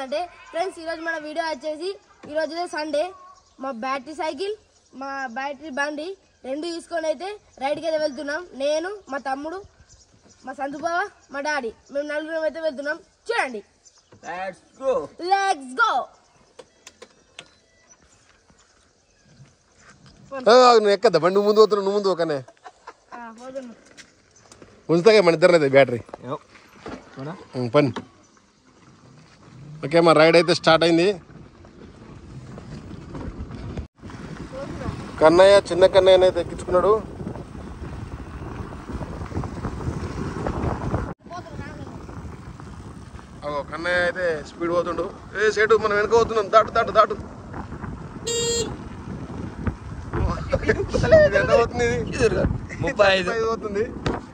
ఏమైందంటే ఫ్రెండ్స్ ఈరోజు మన వీడియో వచ్చేసి ఈరోజు సండే మా బ్యాటరీ సైకిల్ మా బ్యాటరీ బండి రెండు తీసుకొని అయితే రైడ్కి అయితే వెళ్తున్నాం నేను మా తమ్ముడు మా సంతు బావ మా డాడీ మేము నలుగురం అయితే వెళ్తున్నాం చూడండి లెట్స్ గో లెట్స్ గో నువ్వు ఎక్కద్దా బండి నువ్వు ముందు పోతున్నావు నువ్వు ముందు ఒకనే ఉంచుతాగా మన ఇద్దరు అయితే బ్యాటరీ ఉం, పని ఓకే మా రైడ్ అయితే స్టార్ట్ అయింది కన్నయ్య చిన్న కన్నయ్య అయితే ఎక్కించుకున్నాడు అగో కన్నయ్య అయితే స్పీడ్ పోతుండు ఏ సేటు మనం వెనక పోతున్నాం దాటు దాటు దాటు ఇది ఎంత పోతుంది ఇది ముప్పై ఐదు ఐదు పోతుంది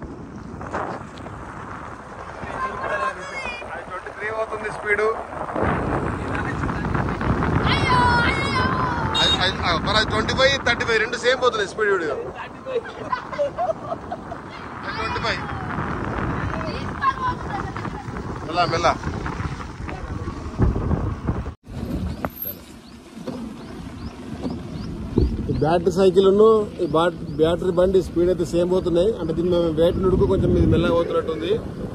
ట్వంటీ త్రీ పోతుంది speed twenty five thirty five రెండు సేమ్ పోతున్నాయి స్పీడ్ వీడియో ట్వంటీ ఫైవ్ మెల్ల మెల్ల బ్యాటరీ సైకిల్ ఈ బ్యాటరీ బండి స్పీడ్ అయితే సేమ్ పోతున్నాయి అంటే దీన్ని మేము వేట నుడుకు కొంచెం ఇది మెల్లగా పోతున్నట్టుంది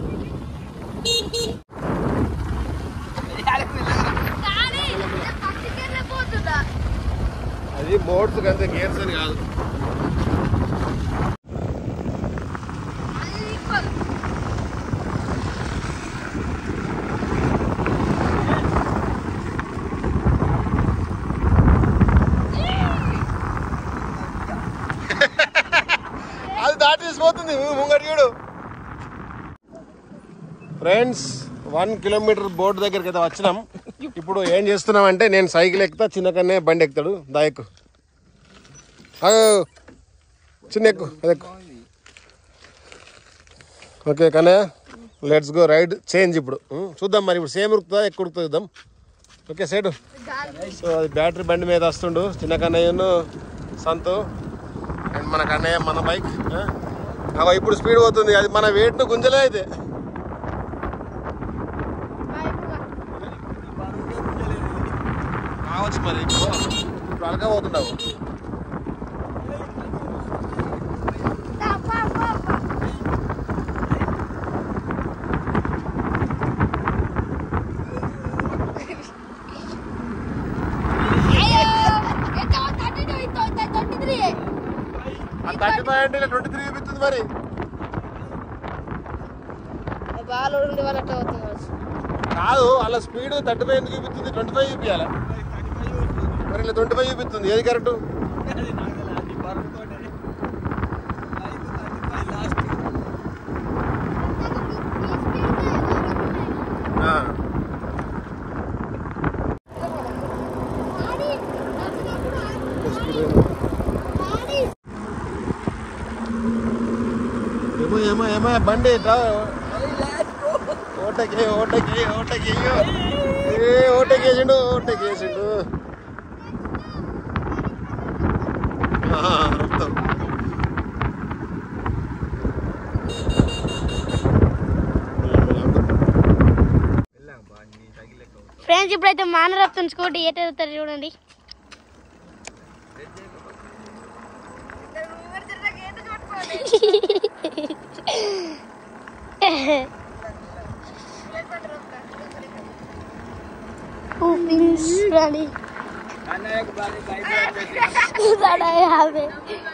అది మోడ్స్ అంతే గేర్స్ అని కాదు అది దాటేసిపోతుంది ముంగడి చూడు ఫ్రెండ్స్ వన్ కిలోమీటర్ బోర్డు దగ్గరికి అయితే వచ్చినాం ఇప్పుడు ఏం చేస్తున్నాం అంటే నేను సైకిల్ ఎక్కుతా చిన్న కన్నే బండి ఎక్కుతాడు దా ఎక్కు ఆగు. చిన్న ఎక్కు అది ఎక్కు okay Kannayya let's go ride change ఇప్పుడు ఉం, చూద్దాం మరి ఇప్పుడు సేమ్ ఉరుకుతుందా ఎక్కువ ఉరుకుతుందా చూద్దాం ఓకే సైడ్ సో అది బ్యాటరీ బండి మీద వస్తుండు చిన్న కన్నయ్యను సంతు అండ్ మన కన్నయ్య మన బైక్ అవ ఇప్పుడు స్పీడ్ పోతుంది అది మన వెయిట్ను గుంజలే అయితే కావచ్చు మరి ఇప్పుడు ఇప్పుడు అలగా పోతుండవు ఆ థర్టీ ఫైవ్ అంటే ట్వంటీ త్రీ చూపిస్తుంది మరి బాగా ఉండే వాళ్ళు అట్లా అవుతుంది కావచ్చు. కాదు అలా స్పీడ్ థర్టీ ఫైవ్ ఎందుకు చూపిస్తుంది ట్వంటీ ఫైవ్ చూపించాలి మరి ఇలా ట్వంటీ ఫైవ్ చూపిస్తుంది ఏది కరెక్ట్ ఏమో ఏమో ఏమో బండి రా ఓటకి ఓటకి ఓటకి ఏ ఓటకి వేసిండు ఓటకి వేసిండు ఆ, మొత్తం. ఫ్రెండ్స్ ఇప్పుడైతే మానరత్నం స్కూటీ ఎట్ వెళ్తారు చూడండి పిన్స్ చూడండి చూడండి, అవే.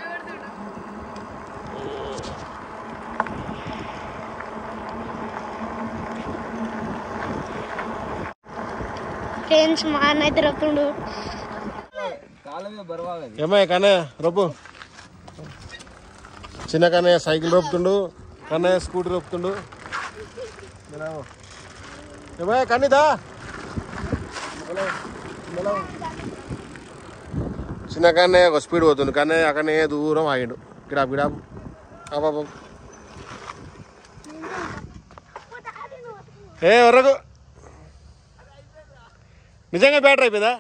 ఫ్రెండ్స్ మా అన్న అయితే రొప్పుండు కాలమే బరవాగది ఏమో కన్నయ్య రొప్పు చిన్న కన్నయ్య సైకిల్ రొప్పుతుండు కన్నయ్య స్కూటీ రొప్పుతుండు ఏమో కన్నీదా చిన్న కన్నయ్య ఒక స్పీడ్ పోతుంది కన్నయ్య అక్కడనే దూరం ఆగిండు గిడా గిడా బాబా ఏ వరకు నిజంగా బ్యాటరీ అయిపోయిందా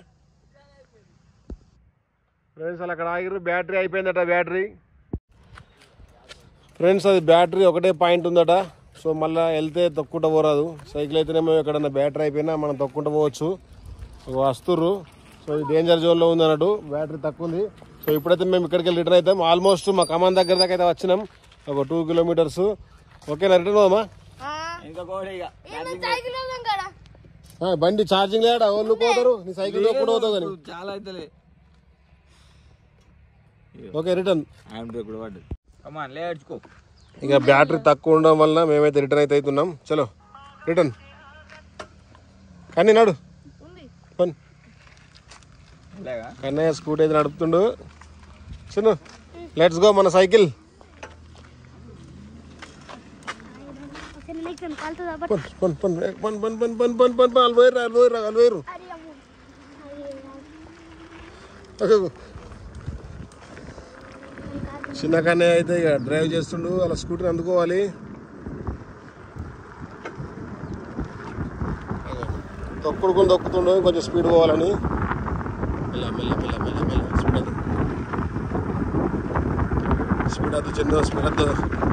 ఫ్రెండ్స్ అలా అక్కడ ఆగిరు బ్యాటరీ అయిపోయిందట బ్యాటరీ ఫ్రెండ్స్ అది బ్యాటరీ ఒకటే పాయింట్ ఉందట సో మళ్ళీ వెళ్తే తొక్కుంటూ పోరాదు సైకిల్ అయితేనేమో ఎక్కడన్నా బ్యాటరీ అయిపోయినా మనం తొక్కుంటూ పోవచ్చు వస్తుర్రు సో ఇది డేంజర్ జోన్లో ఉంది అన్నట్టు బ్యాటరీ తక్కువ ఉంది సో ఇప్పుడైతే మేము ఇక్కడికి వెళ్ళి రిటర్న్ అవుతాం ఆల్మోస్ట్ మా కమాన్ దగ్గర దాకా అయితే వచ్చినాం ఒక టూ కిలోమీటర్స్ ఓకేనా రిటర్న్ పోదామా ఇంకా కూడా ఇక సైకిల్ ఉందాం కదా ఆ, బండి ఛార్జింగ్ లేడా వాళ్ళు పోతారు నీ సైకిల్ తొక్కుడు పోతావు కానీ చాలా అవుతలే ఓకే రిటర్న్ ఆయన కూడా పడ్డది అమ్మా లేడ్చుకో ఇక బ్యాటరీ తక్కువ ఉండడం వల్ల మేమైతే రిటర్న్ అయితే అవుతున్నాం చలో రిటర్న్ కానీ నాడు పని లేగా కన్నయ్య స్కూటీ అయితే నడుపుతుండు చిన్న లెట్స్ గో మన సైకిల్ కాలుతుందా పన్ పన్ పన్ పన్ పన్ పన్ పన్ పన్ పన్ పన్ అల్వేరు అల్వేరు అల్వేరు ఓకే చిన్న కన్నయ్య అయితే ఇక డ్రైవ్ చేస్తుండు అలా స్కూటీని అందుకోవాలి తొక్కుడుకుని తొక్కుతుండు కొంచెం స్పీడ్ పోవాలని మెల్ల మెల్ల మెల్ల మెల్ల మెల్ల స్పీడ్ అది స్పీడ్ అది చిన్న స్పీడ్ అది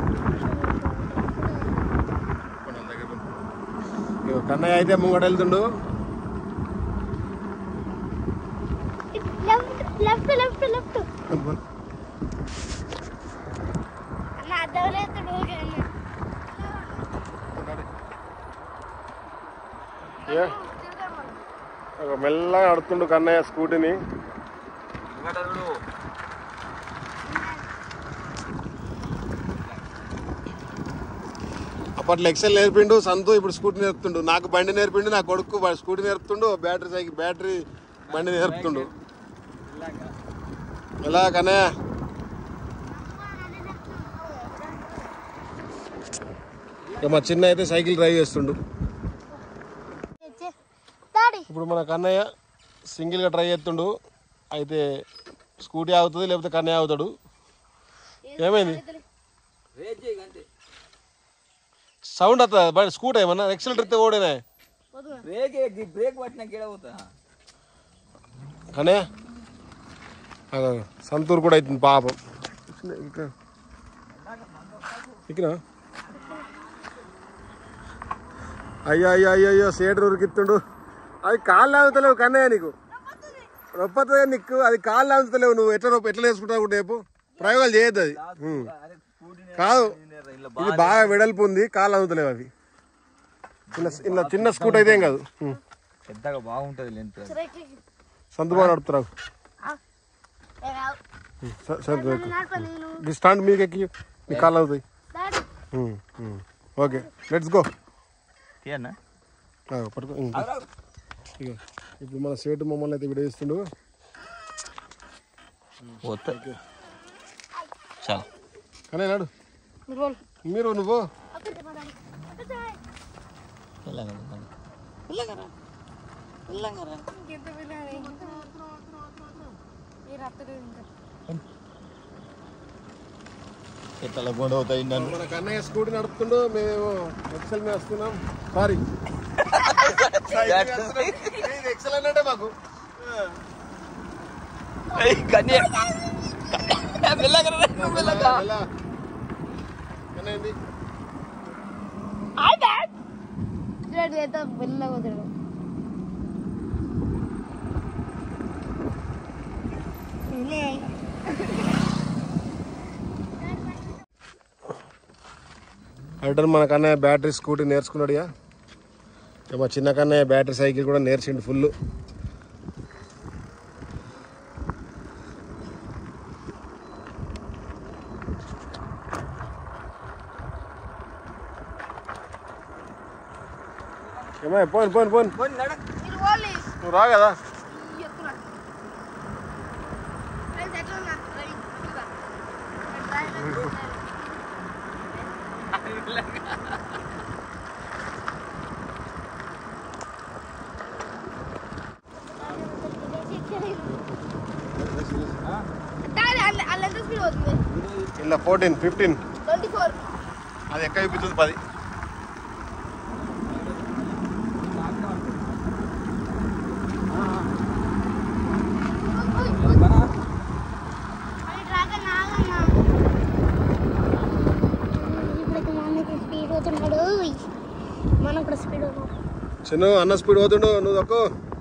ఇగో కన్నయ్య అయితే ముంగట వెళ్తుండు లెఫ్ట్ లెఫ్ట్ లెఫ్ట్ అన్న అర్థమవుతుంది ఏ? ఇగో మెల్లగా నడుతుండు కన్నయ్య స్కూటీని ఇంకా చూడు అప్పట్లో ఎక్సెల్ నేర్పిండు సంతు ఇప్పుడు స్కూటీ నేర్పుతుండు నాకు బండి నేర్పిండు నా కొడుకు వాడు స్కూటీ నేర్పుతుండు బ్యాటరీ సైకిల్ బ్యాటరీ బండి నేర్పుతుండు ఎలా కన్నయ్య ఇక మా చిన్న అయితే సైకిల్ డ్రైవ్ చేస్తుండు డాడీ ఇప్పుడు మన కన్నయ్య సింగిల్గా ట్రై చేస్తుండు అయితే స్కూటీ ఆగుతుంది లేకపోతే కన్నయ్య ఆగుతాడు ఏమైంది రేట్ చేయి అంతే సౌండ్ వస్తుంది బట్ స్కూటీ ఏమన్నా ఎక్సలెంట్ ఇస్తే ఓడేనా బ్రేక్ ఎక్కి బ్రేక్ పట్టినా గిడ పోతా కన్నయ్య అగో, సంతూర్ కూడా అవుతుంది పాపం ఇక్కడ ఇక్కడ అయ్యో అయ్యో అయ్యో అయ్యో సేటర్ ఉరికిత్తుండు అది కాళ్ళు లాగుతలేవు కన్నయ్య నీకు రొప్పతో నీకు అది కాళ్ళు లాగుతలేవు నువ్వు ఎట్లా రొప్ప ఎట్లా వేసుకుంటావు రేపు ప్రయోగాలు చేయొద్దు అది ఉం. అరే స్కూటీ కాదు ఇలా ఇది బాగా వెడల్పు ఉంది కాళ్ళు లాగుతలేవు అవి ఇలా ఇలా చిన్న స్కూట్ అయితే ఏం కాదు ఉం. పెద్దగా బాగుంటది లెంత్ సంతు బాగా నడుపుతారు స- సరే రేకు. ఈ స్టాండ్ మీకు ఎక్కి మీ కాళ్ళు అవుతాయి డాడీ ఉమ్, ఉమ్. ఓకే లెట్స్ గో తీయన్నా ఆ, పట్టుకో ఇంక. ఇగో ఇప్పుడు మన సేటు మమ్మల్ని అయితే విడేస్తుండు పోతా చాలా కానీ నాడు మీరు నువ్వు ఎట్లా గొడవ అవుతాయి నన్ను మన కన్నయ్య స్కూటీ నడుపుతుండు మేము ఎక్సెల్ మీద వస్తున్నాం సారీ ఎక్సెల్ అన్నట్టే మాకు కన్యా ఎలా? కన్నయ్య చూడండి ఎంత మెల్లగా వదిలేడు. రిటర్న్ మన కన్నయ్య బ్యాటరీ స్కూటీ నేర్చుకున్నాడు ఇక ఇక మా చిన్న కన్నయ్య బ్యాటరీ సైకిల్ కూడా నేర్చిండు ఫుల్ ఏమో పోను పోను పోను మీరు ఓన్లీ నువ్వు రా కదా ఈ ఎక్కువ ఫ్రెండ్స్ ఎట్లా ఉన్నారు డ్రైవింగ్ మంచిగా. డ్రైవింగ్ డాడీ అల్ల అల్ల ఎంత స్పీడ్ పోతుంది ఇలా ఫోర్టీన్ ఫిఫ్టీన్ ట్వంటీ ఫోర్ అది ఎక్క చూపిస్తుంది పది అది డ్రాగన్ ఆగన్నా ఇప్పుడైతే మా అన్నకి స్పీడ్ పోతున్నాడు చిన్న అన్న స్పీడ్ పోతుండు నువ్వు తక్కువ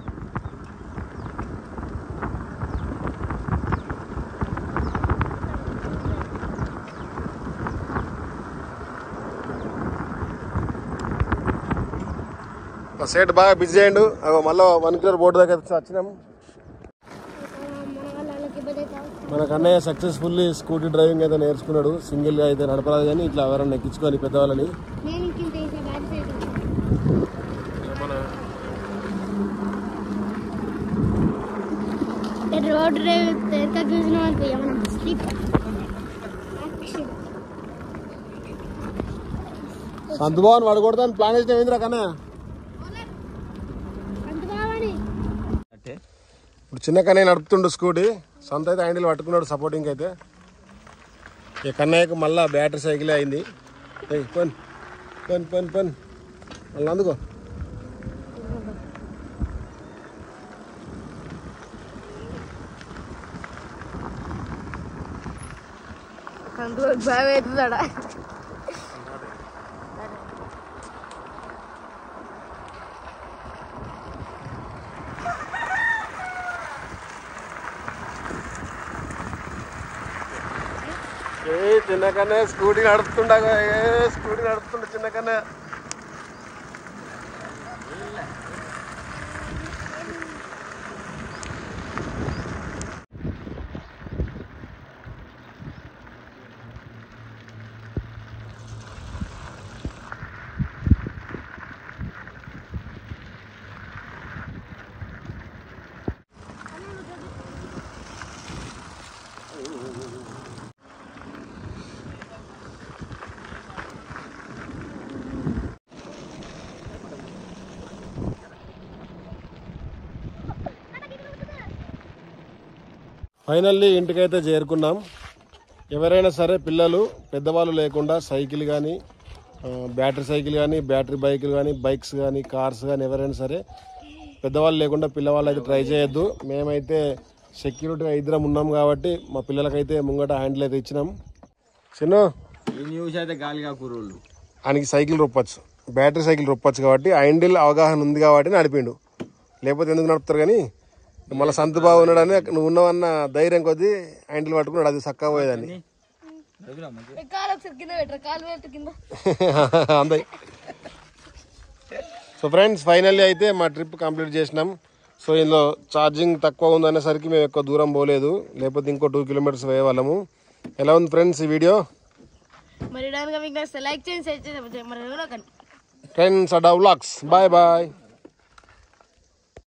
మా సేట్ బాగా బిజీ అయ్యిండు అగో మళ్ళీ వన్ కిలో బోర్డు దగ్గర వచ్చినాం మన కన్నయ్య సక్సెస్ఫుల్లీ స్కూటీ డ్రైవింగ్ అయితే నేర్చుకున్నాడు సింగిల్ గా అయితే నడపరాదు కానీ ఇట్లా ఎవరైనా ఎక్కించుకొని పెద్దవాళ్ళని నేను ఇంకింత వేసా బ్యాక్ సైడ్ రోడ్ డ్రైవ్ ఎక్కడ చూసినాం అనుకో ఏమన్నా స్లిప్ సంతుభావన్ వాడు కొడతాను ప్లాన్ చేసిన ఏంద్రా కన్నయ్య అంత బావని అంటే ఇప్పుడు చిన్న కన్నయ్య నడుపుతుండు స్కూటీ సొంత అయితే హ్యాండిల్ పట్టుకున్నాడు సపోర్టింగ్ అయితే ఈ కన్నయ్యకు మళ్ళా బ్యాటరీ సైకిల్ అయింది ఏయ్ పన్ పన్ పన్ పన్ మళ్ళీ అందుకో అందుకు భయం అవుతుందా ఏ చిన్న కన్నయ్య స్కూటీ నడుపుతుండగా ఏ స్కూటీ నడుపుతుండ చిన్న కన్నయ్య ఫైనల్లీ ఇంటికైతే చేరుకున్నాం ఎవరైనా సరే పిల్లలు పెద్దవాళ్ళు లేకుండా సైకిల్ కానీ బ్యాటరీ సైకిల్ కానీ బ్యాటరీ బైకులు కానీ బైక్స్ కానీ కార్స్ కానీ ఎవరైనా సరే పెద్దవాళ్ళు లేకుండా పిల్లవాళ్ళు అయితే ట్రై చేయొద్దు మేమైతే సెక్యూరిటీగా ఇద్దరం ఉన్నాం కాబట్టి మా పిల్లలకైతే ముంగట హ్యాండిల్ అయితే ఇచ్చినాం చిన్న ఈ న్యూస్ అయితే గాలిగా కూరోళ్ళు ఆయనకి సైకిల్ రొప్పచ్చు బ్యాటరీ సైకిల్ రొప్పచ్చు కాబట్టి హ్యాండిల్ అవగాహన ఉంది కాబట్టి నడిపిండు లేకపోతే ఎందుకు నడుపుతారు కానీ మళ్ళీ సంత బాగా ఉన్నాడని నువ్వు ఉన్నావన్న ధైర్యం కొద్దీ హ్యాండిల్ పట్టుకున్నాడు అది చక్కగా పోయేదాన్ని కాలు ఒకసారి కింద పెట్టరు కాలు పెట్టు కింద అంతే సో ఫ్రెండ్స్ ఫైనల్లీ అయితే మా ట్రిప్ కంప్లీట్ చేసినాం సో ఇందులో ఛార్జింగ్ తక్కువ ఉందనేసరికి మేము ఎక్కువ దూరం పోలేదు లేకపోతే ఇంకో టూ కిలోమీటర్స్ పోయేవాళ్ళము ఎలా ఉంది ఫ్రెండ్స్ ఈ వీడియో మరి దానిగా మీకు నచ్చితే లైక్ చేయండి షేర్ చేయండి మరి ఎవరో కానీ ఫ్రెండ్స్ అడా వ్లాగ్స్ బాయ్ బాయ్